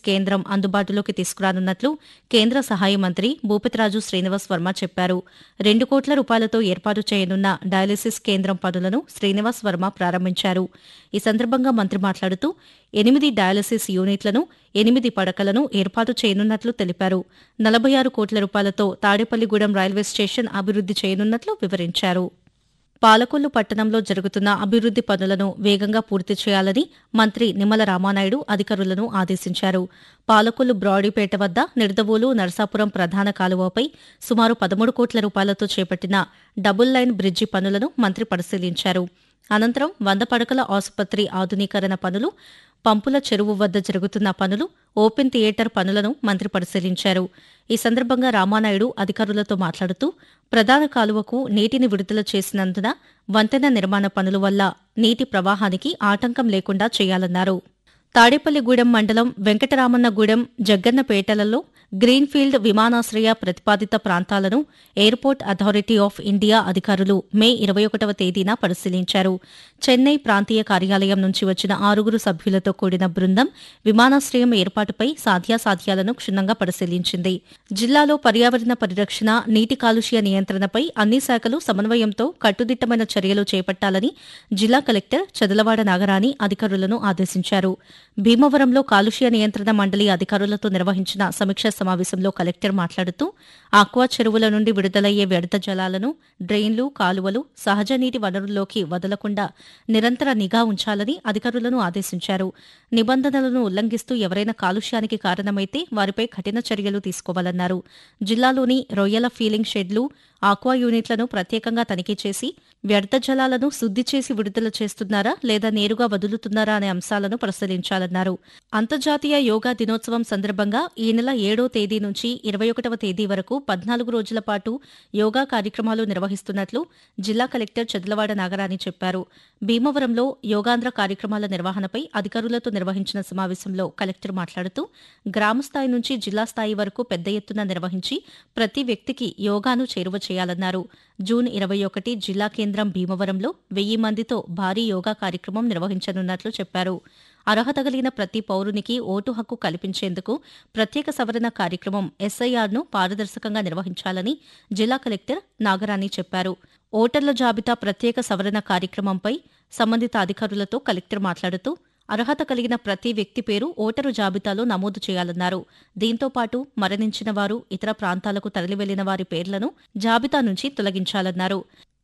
కేంద్రం అందుబాటులోకి తీసుకురానున్నట్లు కేంద్ర సహాయ మంత్రి భూపతిరాజు శ్రీనివాస్ వర్మ చెప్పారు రెండు కోట్ల రూపాయలతో ఏర్పాటు చేయనున్న డయాలసిస్ కేంద్రం పనులను శ్రీనివాస్ వర్మ ప్రారంభించారు ఈ సందర్భంగా మంత్రి మాట్లాడుతూ ఎనిమిది డయాలసిస్ యూనిట్లను ఎనిమిది పడకలను ఏర్పాటు చేయనున్నట్లు తెలిపారు నలభై ఆరు కోట్ల రూపాయలతో తాడేపల్లిగూడెం రైల్వే స్టేషన్ అభివృద్ది చేయనున్నట్లు వివరించారు పాలకొల్లు పట్టణంలో జరుగుతున్న అభివృద్ది పనులను వేగంగా పూర్తి చేయాలని మంత్రి నిమ్మల రామానాయుడు అధికారులను ఆదేశించారు పాలకొల్లు బ్రాడీపేట వద్ద నిడదవోలు నరసాపురం ప్రధాన కాలువపై సుమారు పదమూడు కోట్ల రూపాయలతో చేపట్టిన డబుల్ లైన్ బ్రిడ్జి పనులను మంత్రి పరిశీలించారు అనంతరం వంద పడకల ఆసుపత్రి ఆధునీకరణ పనులు పంపుల చెరువు వద్ద జరుగుతున్న పనులు ఓపెన్ థియేటర్ పనులను మంత్రి పరిశీలించారు ఈ సందర్భంగా రామానాయుడు అధికారులతో మాట్లాడుతూ ప్రధాన కాలువకు నీటిని విడుదల చేసినందున వంతెన నిర్మాణ పనుల వల్ల నీటి ప్రవాహానికి ఆటంకం లేకుండా చేయాలన్నారు తాడేపల్లిగూడెం మండలం వెంకటరామన్నగూడెం జగ్గన్నపేటలలో గ్రీన్ఫీల్డ్ విమానాశ్రయ ప్రతిపాదిత ప్రాంతాలను ఎయిర్పోర్ట్ అథారిటీ ఆఫ్ ఇండియా అధికారులు మే ఇరవై ఒకటవ తేదీన పరిశీలించారు చెన్నై ప్రాంతీయ కార్యాలయం నుంచి వచ్చిన ఆరుగురు సభ్యులతో కూడిన బృందం విమానాశ్రయం ఏర్పాటుపై సాధ్యాసాధ్యాలను క్షుణ్ణంగా పరిశీలించింది జిల్లాలో పర్యావరణ పరిరక్షణ నీటి కాలుష్య నియంత్రణపై అన్ని శాఖలు సమన్వయంతో కట్టుదిట్టమైన చర్యలు చేపట్టాలని జిల్లా కలెక్టర్ చదలవాడ నాగరాణి అధికారులను ఆదేశించారు భీమవరంలో కాలుష్య నియంత్రణ మండలి అధికారులతో నిర్వహించిన సమీక్షా సమావేశంలో కలెక్టర్ మాట్లాడుతూ ఆక్వా చెరువుల నుండి విడుదలయ్యే వ్యర్థ జలాలను డ్రైన్లు కాలువలు సహజ నీటి వనరుల్లోకి వదలకుండా నిరంతర నిఘా ఉంచాలని అధికారులను ఆదేశించారు నిబంధనలను ఉల్లంఘిస్తూ ఎవరైనా కాలుష్యానికి కారణమైతే వారిపై కఠిన చర్యలు తీసుకోవాలన్నారు జిల్లాలోని రొయ్యల ఫీలింగ్ షెడ్లు ఆక్వా యూనిట్లను ప్రత్యేకంగా తనిఖీ చేసి వ్యర్థ జలాలను శుద్ది చేసి విడుదల చేస్తున్నారా లేదా నేరుగా వదులుతున్నారా అనే అంశాలను పరిశీలించాలన్నారు అంతర్జాతీయ యోగా దినోత్సవం సందర్భంగా ఈ నెల ఏడో తేదీ నుంచి ఇరవై ఒకటవ తేదీ వరకు పద్నాలుగు రోజుల పాటు యోగా కార్యక్రమాలు నిర్వహిస్తున్నట్లు జిల్లా కలెక్టర్ చదలవాడ నాగరాణి చెప్పారు భీమవరంలో యోగాంధ్ర కార్యక్రమాల నిర్వహణపై అధికారులతో నిర్వహించిన సమావేశంలో కలెక్టర్ మాట్లాడుతూ గ్రామస్థాయి నుంచి జిల్లా స్థాయి వరకు పెద్ద ఎత్తున నిర్వహించి ప్రతి వ్యక్తికి యోగాను చేరువ చేయాలన్నారు జూన్ ఇరవై ఒకటి జిల్లా కేంద్రం భీమవరంలో వెయ్యి మందితో భారీ యోగా కార్యక్రమం నిర్వహించనున్నట్లు చెప్పారు అర్హత కలిగిన ప్రతి పౌరునికి ఓటు హక్కు కల్పించేందుకు ప్రత్యేక సవరణ కార్యక్రమం ఎస్ఐఆర్ను పారదర్శకంగా నిర్వహించాలని జిల్లా కలెక్టర్ నాగరాణి చెప్పారు ఓటర్ల జాబితా ప్రత్యేక సవరణ కార్యక్రమంపై సంబంధిత అధికారులతో కలెక్టర్ మాట్లాడుతూ అర్హత కలిగిన ప్రతి వ్యక్తి పేరు ఓటరు జాబితాలో నమోదు చేయాలన్నారు దీంతో పాటు మరణించిన వారు ఇతర ప్రాంతాలకు తరలివెళ్లిన వారి పేర్లను జాబితా నుంచి తొలగించాలన్నారు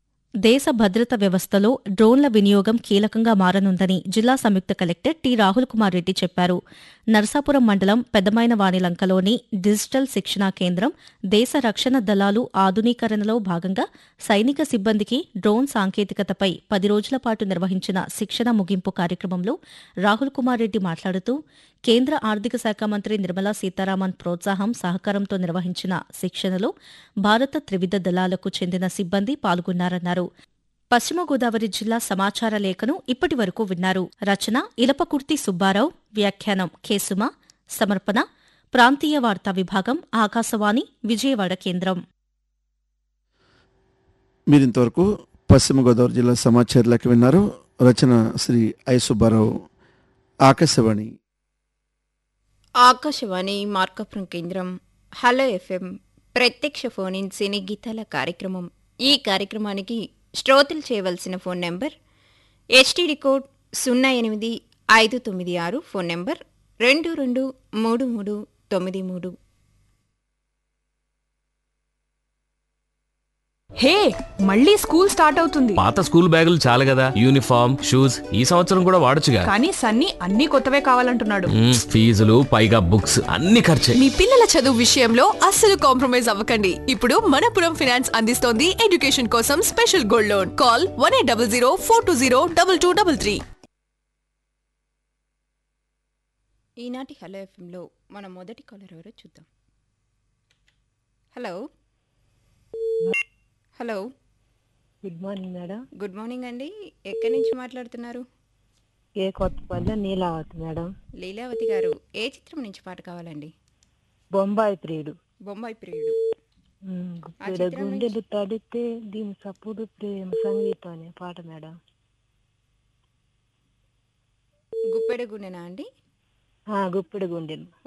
దేశ భద్రత వ్యవస్థలో డ్రోన్ల వినియోగం కీలకంగా మారనుందని జిల్లా సంయుక్త కలెక్టర్ టి రాహుల్ కుమార్ రెడ్డి చెప్పారు నర్సాపురం మండలం పెద్దమైన వాణిలంకలోని డిజిటల్ శిక్షణా కేంద్రం దేశ రక్షణ దళాలు ఆధునీకరణలో భాగంగా సైనిక సిబ్బందికి డ్రోన్ సాంకేతికతపై పది రోజుల పాటు నిర్వహించిన శిక్షణ ముగింపు కార్యక్రమంలో రాహుల్ కుమార్ రెడ్డి మాట్లాడుతూ కేంద్ర ఆర్థిక శాఖ మంత్రి నిర్మలా సీతారామన్ ప్రోత్సాహం సహకారంతో నిర్వహించిన శిక్షణలో భారత త్రివిధ దళాలకు చెందిన సిబ్బంది పాల్గొన్నారన్నారు పశ్చిమ గోదావరి జిల్లా సమాచార లేఖను ఇప్పటి వరకు విన్నారు రచన ఇలపకుర్తి సుబ్బారావు వ్యాఖ్యానం కేసుమ సమర్పణ ప్రాంతీయ వార్తా విభాగం ఆకాశవాణి విజయవాడ కేంద్రం మీరింతవరకు పశ్చిమ గోదావరి జిల్లా సమాచారాలకు విన్నారు రచన శ్రీ ఐ సుబ్బారావు ఆకాశవాణి ఆకాశవాణి మార్కపురం కేంద్రం హలో ఎఫ్ఎం ప్రత్యక్ష ఫోన్ ఇన్ సినీ గీతాల కార్యక్రమం ఈ కార్యక్రమానికి శ్రోతలు చేయవలసిన ఫోన్ నెంబర్ హెచ్టీడీ కోడ్ సున్నా ఎనిమిది ఐదు తొమ్మిది ఆరు ఫోన్ నెంబర్ రెండు రెండు మూడు మూడు తొమ్మిది మూడు హే మళ్ళీ స్కూల్ స్టార్ట్ అవుతుంది పాత స్కూల్ బ్యాగులు చాలు కదా యూనిఫామ్ షూస్ ఈ సంవత్సరం కూడా వాడొచ్చుగా కానీ సన్నీ అన్ని కొత్తవే కావాలంటున్నాడు మ్మ్, ఫీజులు పైగా బుక్స్ అన్ని ఖర్చే మీ పిల్లల చదువు విషయంలో అస్సలు కాంప్రమైజ్ అవ్వకండి ఇప్పుడు మనపురం ఫైనాన్స్ అందిస్తోంది ఎడ్యుకేషన్ కోసం special gold loan call one eight double zero four two zero double two double three ఈనాటి హలో ఎఫ్ఎంలో మన మొదటి కాలర్ ఎవరో చూద్దాం hello hello good morning madam good morning అండి ఎక్కడి నుంచి మాట్లాడుతున్నారు ఏ కొత్తపల్లి నీలావతి మేడం లీలావతి గారు ఏ చిత్రం నుంచి పాట కావాలండి బొంబాయి ప్రియుడు బొంబాయి ప్రియుడు ఉమ్, ఆ గుప్పెడ చిత్రం గుండెలు తడితే దీని సప్పుడు ప్రేమ సంగీతం అనే పాట మేడం గుప్పెడ గుండెనా అండి ఆ, గుప్పెడు గుండెలు